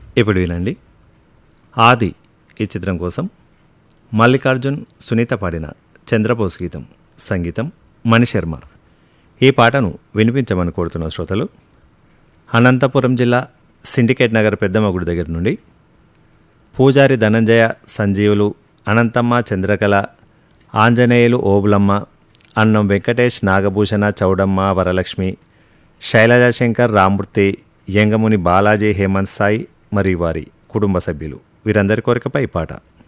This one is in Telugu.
ఇప్పుడు వినండి ఆది ఈ చిత్రం కోసం మల్లికార్జున్ సునీత పాడిన చంద్రబోస్ గీతం సంగీతం మణిశర్మ ఈ పాటను వినిపించమని కోరుతున్న శ్రోతలు అనంతపురం జిల్లా సిండికేట్ నగర్ పెద్దమగుడి దగ్గర నుండి పూజారి ధనంజయ సంజీవులు అనంతమ్మ చంద్రకళ ఆంజనేయులు ఓబులమ్మ అన్నం వెంకటేష్ నాగభూషణ చౌడమ్మ వరలక్ష్మి శైలజాశంకర్ రామూర్తి యంగముని బాలాజీ హేమంత్ సాయి మరియు వారి కుటుంబ సభ్యులు వీరందరి కోరికపై ఈ పాట